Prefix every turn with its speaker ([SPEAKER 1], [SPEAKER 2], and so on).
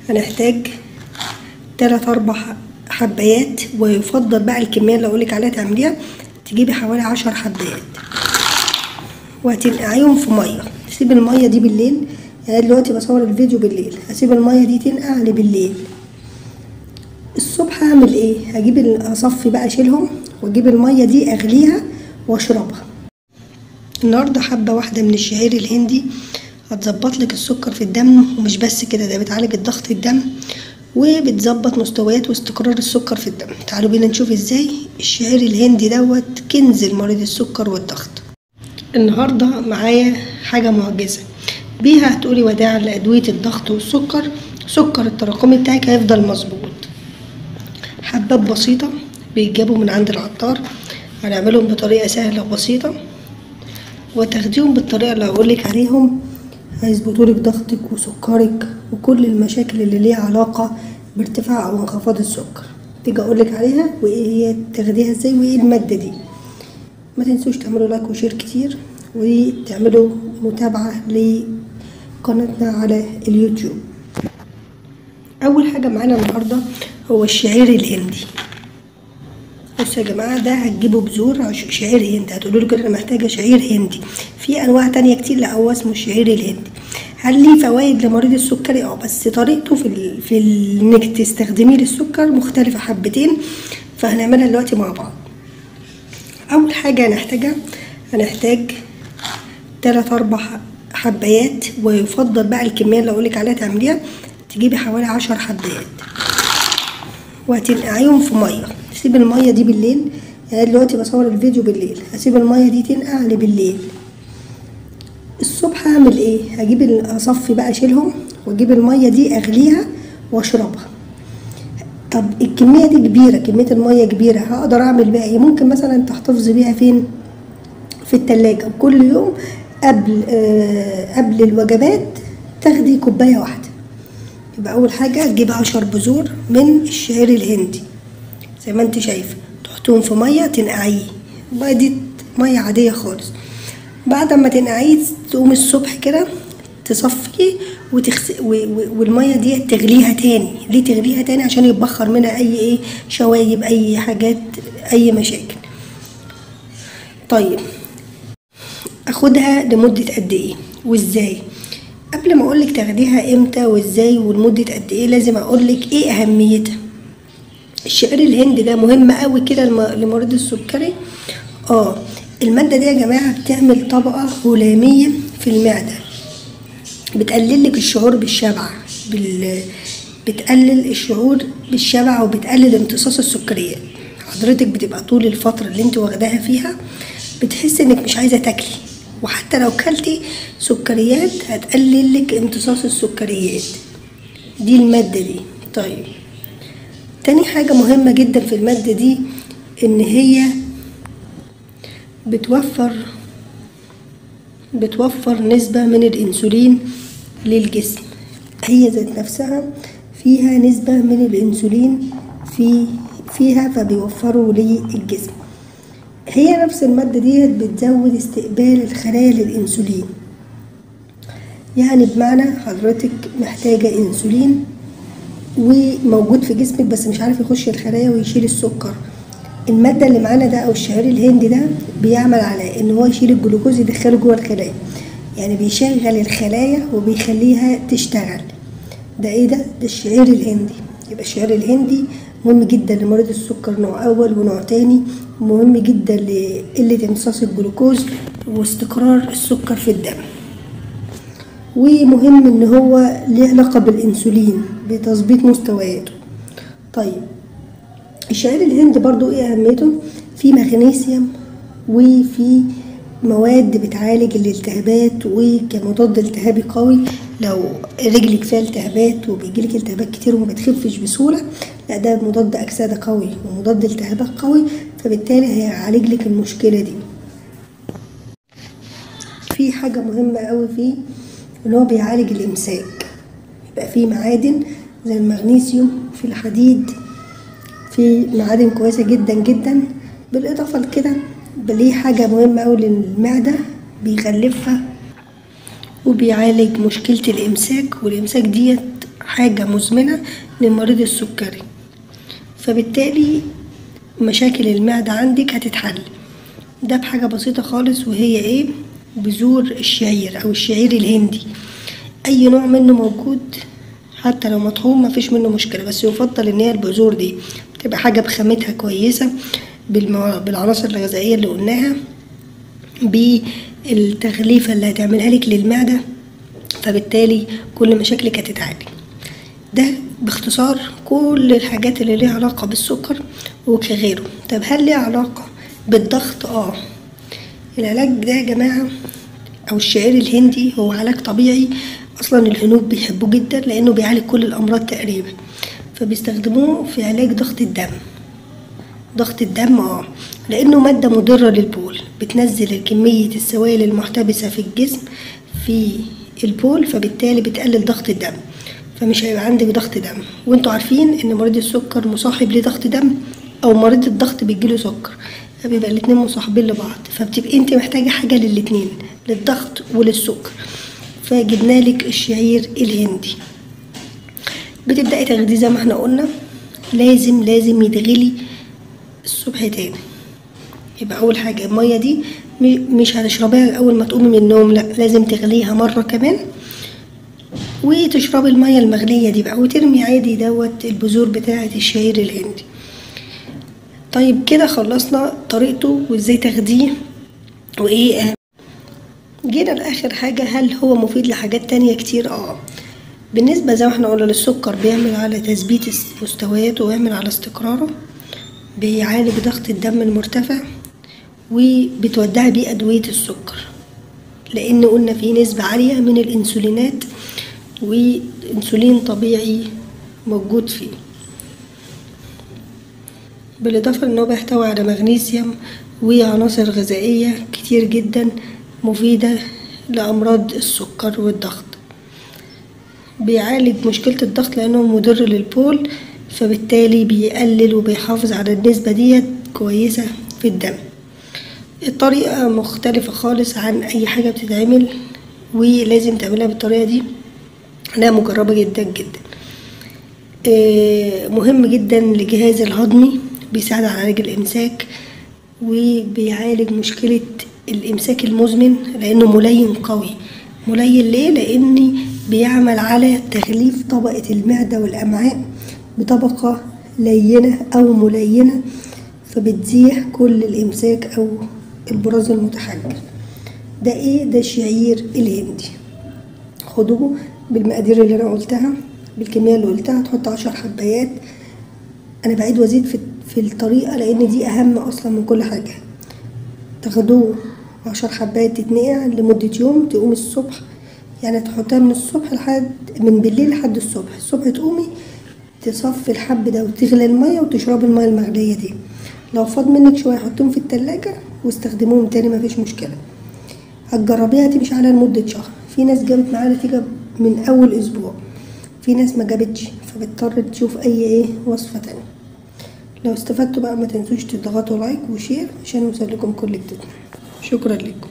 [SPEAKER 1] هنحتاج تلات اربع حبايات ويفضل بقى الكميه اللي اقولك عليها تعمليها تجيبي حوالي عشر حبايات وهتنقعيهم في ميه تسيب الميه دي بالليل يعني دلوقتي بصور الفيديو بالليل هسيب الميه دي تنقع بالليل الصبح هعمل ايه هجيب اصفي بقى اشيلهم واجيب الميه دي اغليها واشربها النهارده حبه واحده من الشعير الهندي هتظبط لك السكر في الدم ومش بس كده ده بتعالج الضغط الدم وبتظبط مستويات واستقرار السكر في الدم تعالوا بينا نشوف ازاي الشعير الهندي دوت كنز لمريض السكر والضغط النهارده معايا حاجه معجزه بيها هتقولي وداعا لادويه الضغط والسكر سكر التراكمي بتاعك هيفضل مظبوط حبات بسيطه بيتجابوا من عند العطار هنعملهم بطريقه سهله وبسيطه وتاخديهم بالطريقه اللي هقولك عليهم هيظبطولك ضغطك وسكرك وكل المشاكل اللي ليها علاقة بارتفاع أو انخفاض السكر تيجي أقولك عليها وإيه هي تاخديها إزاي وإيه المادة دي ما تنسوش تعملوا لايك وشير كتير وتعملوا متابعة لقناتنا على اليوتيوب أول حاجة معانا النهاردة هو الشعير الهندي بصوا يا جماعة ده هتجيبوا بذور شعير هندي هتقولوا له كده أنا محتاجة شعير هندي في أنواع تانية كتير لا هو اسمه الشعير الهندي هل ليه فوائد لمريض السكري اه بس طريقته في ال... في ال... انك تستخدميه للسكر مختلفة حبتين فهنعملها دلوقتي مع بعض أول حاجة هنحتاجها هنحتاج تلات أربع حبايات ويفضل بقى الكمية اللي أقولك عليها تعمليها تجيبي حوالي عشر حبايات وهتنقعيهم في ميه تسيب الميه دي بالليل يعني دلوقتي بصور الفيديو بالليل هسيب الميه دي تنقع لي بالليل الصبح هعمل ايه هجيب اصفي بقى اشيلهم واجيب الميه دي اغليها واشربها طب الكميه دي كبيره كميه الميه كبيره هقدر اعمل بيها ايه ممكن مثلا تحتفظي بيها فين في التلاجة وكل يوم قبل آه قبل الوجبات تاخدي كوبايه واحده يبقى اول حاجه تجيب عشر بذور من الشعير الهندي زي ما انت شايفه تحطهم في ميه تنقعيه بقى دي ميه عاديه خالص بعد ما تنقعيه تقوم الصبح كده تصفي وتغس... و... و... والميه دي تغليها تاني ليه تغليها تاني عشان يتبخر منها اي ايه شوايب اي حاجات اي مشاكل طيب اخدها لمده قد ايه وازاي قبل ما اقولك تاخديها امتى وازاي ولمده قد ايه لازم اقولك ايه اهميتها الشعير الهندي ده مهم قوي كده لمريض السكري اه الماده دي يا جماعه بتعمل طبقه هلاميه في المعده بتقلل لك الشعور بالشبع بال... بتقلل الشعور بالشبع وبتقلل امتصاص السكريات حضرتك بتبقى طول الفتره اللي انت واخداها فيها بتحس انك مش عايزه تاكلي وحتى لو كلتي سكريات هتقلل لك امتصاص السكريات دي المادة دي طيب تاني حاجة مهمة جدا في المادة دي ان هي بتوفر بتوفر نسبة من الانسولين للجسم هي ذات نفسها فيها نسبة من الانسولين في فيها فبيوفروا للجسم هي نفس المادة ديت بتزود استقبال الخلايا للإنسولين يعني بمعنى حضرتك محتاجة إنسولين وموجود في جسمك بس مش عارف يخش الخلايا ويشيل السكر المادة اللي معانا ده أو الشعير الهندي ده بيعمل على إن هو يشيل الجلوكوز يدخله جوه الخلايا يعني بيشغل الخلايا وبيخليها تشتغل ده ايه ده؟ ده الشعير الهندي يبقى الشعير الهندي مهم جدا لمريض السكر نوع أول ونوع تاني مهم جدا لقلة امتصاص الجلوكوز واستقرار السكر في الدم ومهم ان هو ليه علاقة بالانسولين بتظبيط مستوياته طيب الشعير الهندي برضو ايه اهميته في مغنيسيوم وفي مواد بتعالج الالتهابات وكمضاد التهابي قوي لو رجلك فيها التهابات وبيجيلك التهابات كتير وما بتخفش بسهولة لا ده مضاد أكسدة قوي ومضاد التهابات قوي فبالتالي هيعالج لك المشكلة دي في حاجة مهمة قوي فيه ان هو بيعالج الامساك يبقى فيه معادن زي المغنيسيوم في الحديد في معادن كويسة جدا جدا بالإضافة لكده ليه حاجة مهمة أوي للمعدة بيغلفها وبيعالج مشكلة الإمساك والإمساك ديت حاجة مزمنة لمريض السكري فبالتالي مشاكل المعدة عندك هتتحل ده بحاجة بسيطة خالص وهي ايه بذور الشعير او الشعير الهندي اي نوع منه موجود حتى لو مطحون مفيش منه مشكلة بس يفضل ان هي البذور دي تبقى حاجة بخامتها كويسة بالمو... بالعناصر الغذائية اللي قلناها بالتغليفة اللي هتعملها لك للمعدة فبالتالي كل مشاكلك هتتعالج ده باختصار كل الحاجات اللي ليها علاقة بالسكر وكغيره طب هل ليها علاقة بالضغط اه العلاج ده يا جماعة او الشعير الهندي هو علاج طبيعي اصلا الهنود بيحبوه جدا لانه بيعالج كل الامراض تقريبا فبيستخدموه في علاج ضغط الدم ضغط الدم اه لانه ماده مضره للبول بتنزل كميه السوائل المحتبسه في الجسم في البول فبالتالي بتقلل ضغط الدم فمش هيبقى عندك ضغط دم وانتوا عارفين ان مريض السكر مصاحب لضغط دم او مريض الضغط بيجيله سكر فبيبقى الاتنين مصاحبين لبعض فبتبقي انت محتاجه حاجه للاتنين للضغط وللسكر فجبنا لك الشعير الهندي بتبداي تاخديه زي ما احنا قلنا لازم لازم يتغلي الصبح تاني يبقى اول حاجه الميه دي مش هتشربيها اول ما تقومي من النوم لا لازم تغليها مره كمان وتشربي الميه المغليه دي بقى وترمي عادي دوت البذور بتاعه الشعير الهندي طيب كده خلصنا طريقته وازاي تاخديه وايه جينا لاخر حاجه هل هو مفيد لحاجات تانية كتير اه بالنسبه زي ما احنا قلنا للسكر بيعمل على تثبيت مستوياته ويعمل على استقراره بيعالج ضغط الدم المرتفع وبتودعي بيه ادويه السكر لان قلنا في نسبه عاليه من الانسولينات وانسولين طبيعي موجود فيه بالإضافة إنه بيحتوي على مغنيسيوم وعناصر غذائية كتير جدا مفيدة لأمراض السكر والضغط بيعالج مشكلة الضغط لأنه مضر للبول فبالتالي بيقلل وبيحافظ على النسبة ديت كويسة في الدم الطريقة مختلفة خالص عن أي حاجة بتتعمل ولازم تعملها بالطريقة دي أنا مجربة جدا جدا مهم جدا للجهاز الهضمي بيساعد على علاج الإمساك وبيعالج مشكلة الإمساك المزمن لأنه ملين قوي ملين ليه؟ لأن بيعمل على تغليف طبقة المعدة والأمعاء بطبقة لينة أو ملينة فبتزيح كل الإمساك أو البراز المتحجر ده إيه؟ ده الشعير الهندي خدوه بالمقادير اللي أنا قلتها بالكمية اللي قلتها تحط عشر حبايات أنا بعيد وأزيد في في الطريقة لأن دي أهم أصلا من كل حاجة تاخدوه عشر حبات تتنقع لمدة يوم تقومي الصبح يعني تحطيها من الصبح لحد من بالليل لحد الصبح الصبح تقومي تصفي الحب ده وتغلي المية وتشربي المية المغلية دي لو فاض منك شوية حطيهم في التلاجة واستخدموهم تاني مفيش مشكلة هتجربيها تمشي عليها لمدة شهر في ناس جابت معاها نتيجة من أول أسبوع في ناس ما جابتش فبتضطر تشوف أي إيه وصفة تانية لو استفدتوا بقى ما تنسوش تضغطوا لايك وشير عشان يوصل لكم كل جديد شكرا لكم